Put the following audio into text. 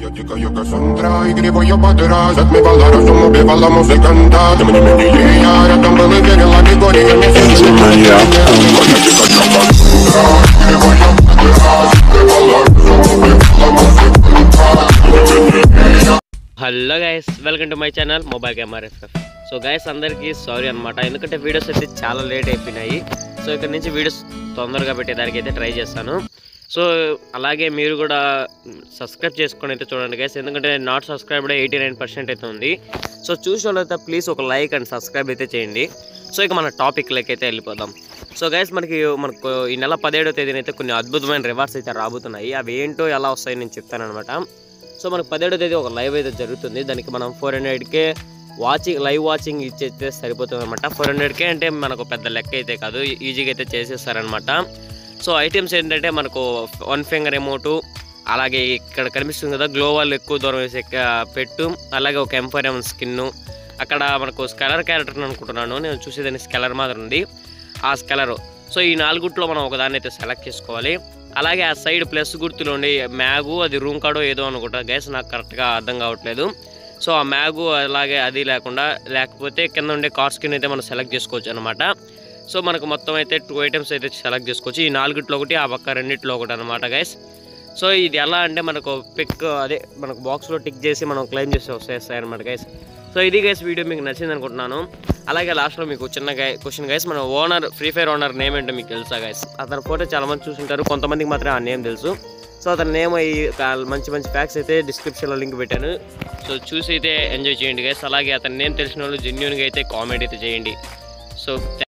Я тикаю Кассандра и грибу ее подраз Отмевала разум, убивала музыканта Ты мне не я рядом был и верила Григориями Angel Mania. Я тикаю Кассандра и грибу ее подраз Отмевала разум, убивала музыканта hello guys welcome to my channel mobile camera FF so guys అందరికీ sorry అనమాట ఎందుకంటే videos అయితే చాలా లేట్ అయిపోయినాయి సో ఇక్కడ నుంచి వీడియోస్ తొందరగా పెట్టేదానికి అయితే ట్రై చేస్తాను సో అలాగే మీరు కూడా సబ్స్క్రైబ్ చేసుకొని అయితే చూడండి గైస్ ఎందుకంటే not subscribed eighty nine percent అయితే ఉంది సో చూసిన వాళ్ళైతే ప్లీజ్ ఒక లైక్ అండ్ సబ్స్క్రైబ్ అయితే చేయండి సో ఇక మన టాపిక్లోకి అయితే వెళ్ళిపోదాం సో గైస్ మనకి మనకు ఈ నెల పదిహేడో తేదీన అయితే కొన్ని అద్భుతమైన రివార్డ్స్ అయితే రాబోతున్నాయి అవి ఏంటో ఎలా వస్తాయో నేను చెప్తానమాట సో మనకు పదిహేడో తేదీ ఒక లైవ్ అయితే జరుగుతుంది దానికి మనం ఫోర్ హండ్రెడ్కే వాచింగ్ లైవ్ వాచింగ్ ఇచ్చేస్తే సరిపోతుంది అనమాట ఫోర్ హండ్రెడ్కే అంటే మనకు పెద్ద లెక్క అయితే కాదు ఈజీగా అయితే చేసేస్తారనమాట సో ఐటమ్స్ ఏంటంటే మనకు వన్ ఫింగర్ ఎమౌంట్ అలాగే ఇక్కడ కనిపిస్తుంది కదా గ్లోవాల్ ఎక్కువ దూరం వేసే క- పెట్టు అలాగే ఒక ఎంఫోరియం స్కిన్ అక్కడ మనకు స్కెలర్ క్యారెక్టర్ అనుకుంటున్నాను నేను చూసేదాన్ని స్కెలర్ మాత్రం ఉంది ఆ స్కెలర్ సో ఈ నాలుగుట్లో మనం ఒకదాన్ని అయితే సెలెక్ట్ చేసుకోవాలి అలాగే ఆ సైడ్ ప్లస్ గుర్తులు ఉండి మ్యాగు అది రూమ్ కార్డో ఏదో అనుకుంటా గ్యాస్ నాకు కరెక్ట్గా అర్థం కావట్లేదు సో ఆ మ్యాగు అలాగే అది లేకుండా లేకపోతే కింద ఉండే కార్ స్కిన్ అయితే మనం సెలెక్ట్ చేసుకోవచ్చు అనమాట సో మనకు మొత్తం అయితే టూ ఐటమ్స్ అయితే సెలెక్ట్ చేసుకోవచ్చు ఈ నాలుగిట్లో ఒకటి ఆ పక్క రెండిట్లో ఒకటి అనమాట గైస్ సో ఇది ఎలా అంటే మనకు పిక్ అదే మనకు బాక్స్లో టిక్ చేసి మనం క్లెయిమ్ చేసి వస్తాయి అనమాట గైస్ సో ఇది గైస్ వీడియో మీకు నచ్చింది అనుకుంటున్నాను అలాగే లాస్ట్లో మీకు చిన్న గై క్వశ్చన్ గైస్ మన owner free fire owner name ఏంటో మీకు తెలుసా గైస్ అతని ఫోటో చాలా మంది చూసుంటారు కొంతమందికి మాత్రం ఆ నేమ్ తెలుసు సో అతని నేమ్ ఈ కా- మంచి మంచి ఫ్యాక్స్ అయితే డిస్క్రిప్షన్లో లింక్ పెట్టాను సో చూసి అయితే ఎంజాయ్ చేయండి గైస్ అలాగే అతని నేమ్ తెలిసిన వాళ్ళు జెన్యున్గా అయితే కామెంట్ అయితే చేయండి సో